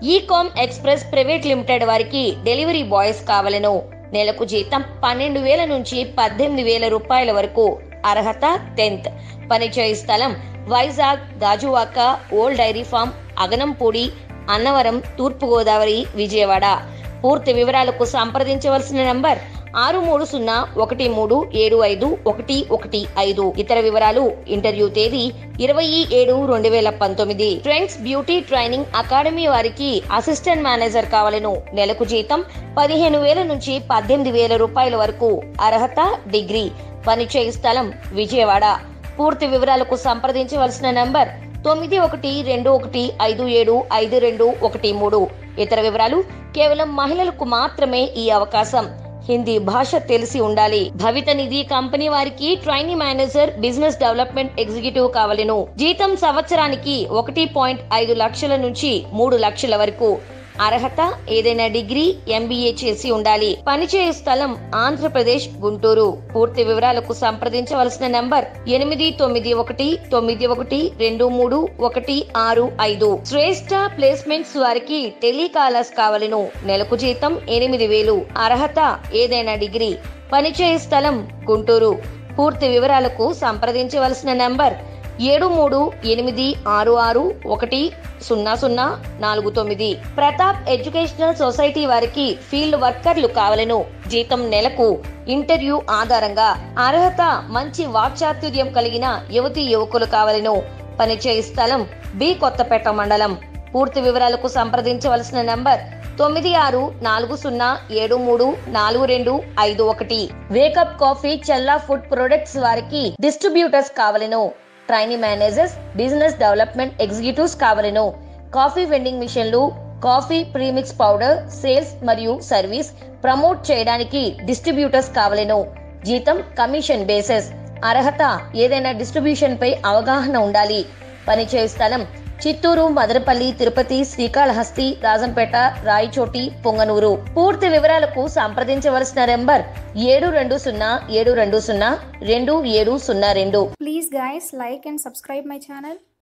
E-com express private limited వారికి delivery boys కావలను నెలకు జీతం పన్నెండు వేల నుంచి పద్దెనిమిది వేల రూపాయల వరకు అర్హత టెన్త్ పనిచేయ స్థలం Vizag Gajuwaka old dairy farm Aganampudi Annavaram Thurpu Godavari Vijayawada పూర్తి వివరాలకు సంప్రదించవలసిన నంబర్ ఆరు మూడు సున్నా ఒకటి మూడు ఏడు ఐదు ఒకటి ఒకటి ఐదు ఇతర వివరాలు ఇంటర్వ్యూ తేదీ ఇరవై ఏడు రెండు వేల పంతొమ్మిది ట్రెండ్స్ బ్యూటీ ట్రైనింగ్ అకాడమీ వారికి అసిస్టెంట్ మేనేజర్ కావాలను నెలకు జీతం పదిహేను వేల నుంచి పద్దెనిమిది వేల రూపాయల వరకు అర్హత డిగ్రీ పనిచేయ స్థలం విజయవాడ పూర్తి వివరాలకు సంప్రదించవలసిన నంబర్ తొమ్మిది ఒకటి రెండు ఒకటి ఐదు ఏడు ఐదు రెండు ఒకటి మూడు ఇతర వివరాలు కేవలం మహిళలకు మాత్రమే ఈ అవకాశం హిందీ భాష తెలిసి ఉండాలి భవిత నిధి కంపెనీ వారికి trainee manager business development executive కావలను జీతం సంవత్సరానికి ఒకటి పాయింట్ ఐదు లక్షల నుంచి మూడు లక్షల వరకు అర్హత ఏదైనా డిగ్రీ ఎంబీఏ చేసి ఉండాలి పనిచేయు స్థలం ఆంధ్రప్రదేశ్ గుంటూరు పూర్తి వివరాలకు సంప్రదించవలసిన నంబర్ ఎనిమిది తొమ్మిది ఒకటి తొమ్మిది ఒకటి రెండు మూడు ఒకటి ఆరు ఐదు శ్రేష్ట ప్లేస్మెంట్స్ వారికి టెలికాలర్స్ కావలను నెలకు జీతం ఎనిమిది వేలు అర్హత ఏదైనా డిగ్రీ పనిచేయు స్థలం గుంటూరు పూర్తి వివరాలకు సంప్రదించవలసిన నంబర్ ఏడు మూడు ఎనిమిది ఆరు ఆరు ఒకటి సున్నా సున్నా నాలుగు తొమ్మిది ప్రతాప్ ఎడ్యుకేషనల్ సొసైటీ వారికి ఫీల్డ్ వర్కర్లు కావలను జీతం నెలకు ఇంటర్వ్యూ ఆధారంగా అర్హత మంచి వాక్చాతుర్యం కలిగిన యువతి యువకులు కావలను పనిచేయ స్థలం బి కొత్తపేట మండలం పూర్తి వివరాలకు సంప్రదించవలసిన నంబర్ తొమ్మిది ఆరు నాలుగు సున్నా ఏడు మూడు నాలుగు రెండు ఐదు ఒకటి wake up coffee Chella food products వారికి డిస్ట్రిబ్యూటర్స్ కావలను trainee managers business development executives కావలను కాఫీ వెండింగ్ మిషన్లు కాఫీ ప్రీమిక్స్ పౌడర్ సేల్స్ మరియు సర్వీస్ ప్రమోట్ చేయడానికి డిస్ట్రిబ్యూటర్స్ కావలను జీతం కమిషన్ బేసెస్ అర్హత ఏదైనా డిస్ట్రిబ్యూషన్ పై అవగాహన ఉండాలి పనిచేయు స్థలం చిత్తూరు మదనపల్లి తిరుపతి శ్రీకాళహస్తి రాజంపేట రాయచోటి పొంగనూరు పూర్తి వివరాలకు సంప్రదించవలసిన నెంబర్ ఏడు రెండు సున్నా ఏడు రెండు సున్నా రెండు ఏడు సున్నా రెండు Please guys like and subscribe my channel.